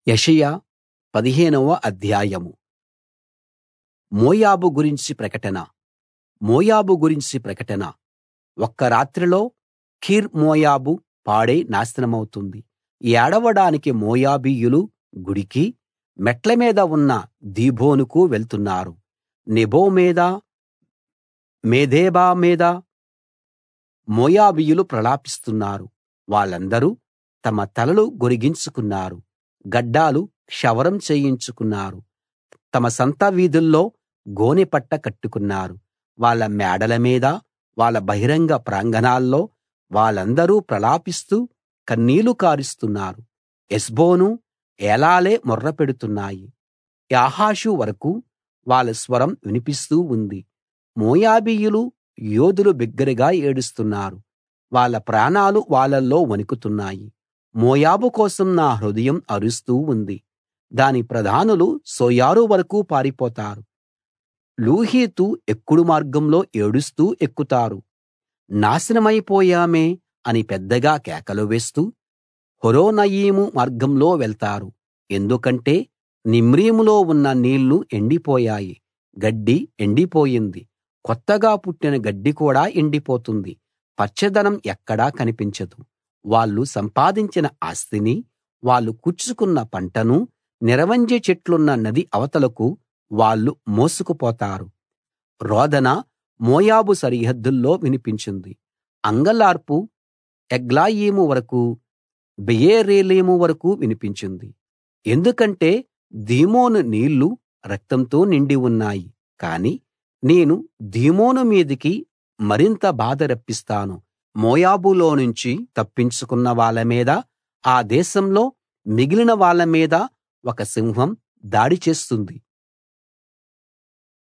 యెషయా పదిహేనవ అధ్యాయం మోయాబు గురించి ప్రకటన మోయాబు గురించి ప్రకటన ఒక్క రాత్రిలో కీర్ మోయాబు పాడై నాశనమవుతుంది ఏడవడానికి మోయాబీయులు గుడికీ మెట్ల మీద ఉన్న దీబోనుకు వెళ్తున్నారు నెబో మీద మేదెబా మీద మోయాబీయులు ప్రలాపిస్తున్నారు వాళ్ళందరూ తమ తలలు గొరిగించుకున్నారు గడ్డాలు క్షవరం చేయించుకున్నారు తమ సంత వీధుల్లో గోనెపట్ట కట్టుకున్నారు వాళ్ళ మేడల మీద వాళ్ళ బహిరంగ ప్రాంగణాల్లో వాళ్ళందరూ ప్రలాపిస్తూ కన్నీళ్లు కారుస్తున్నారు హెష్బోను ఏలాలే మొర్ర పెడుతున్నాయి యాహసు వరకూ వాళ్ళ స్వరం వినిపిస్తూ ఉంది మోయాబీయులు యోధులు బిగ్గరగా ఏడుస్తున్నారు వాళ్ళ ప్రాణాలు వాళ్ళల్లో వణుకుతున్నాయి మోయాబు కోసం నా హృదయం అరుస్తూ ఉంది దాని ప్రధానులు సోయారు వరకూ పారిపోతారు లూహీతు ఎక్కుడు మార్గంలో ఏడుస్తూ ఎక్కుతారు నాశనమైపోయామే అని పెద్దగా కేకలు వేస్తూ హొరొనయీము మార్గంలో వెళ్తారు ఎందుకంటే నిమ్రీములో ఉన్న నీళ్లు ఎండిపోయాయి గడ్డి ఎండిపోయింది కొత్తగా పుట్టిన గడ్డి కూడా ఎండిపోతుంది పచ్చదనం ఎక్కడా కనిపించదు వాళ్ళు సంపాదించిన ఆస్తిని వాళ్ళు కూర్చుకున్న పంటను నిరవంజి చెట్లున్న నది అవతలకు వాళ్ళు మోసుకుపోతారు రోదన మోయాబు సరిహద్దుల్లో వినిపించింది అంగలార్పు ఎగ్లాయీము వరకూ బెయేరేలీము వరకూ వినిపించింది ఎందుకంటే దీమోను నీళ్లు రక్తంతో నిండి ఉన్నాయి కాని నేను దీమోను మీదికి మరింత బాధ రప్పిస్తాను మోయాబులోనుంచి తప్పించుకున్న వాళ్ళ మీద ఆ దేశంలో మిగిలిన వాళ్ళ మీద ఒక సింహం దాడి చేస్తుంది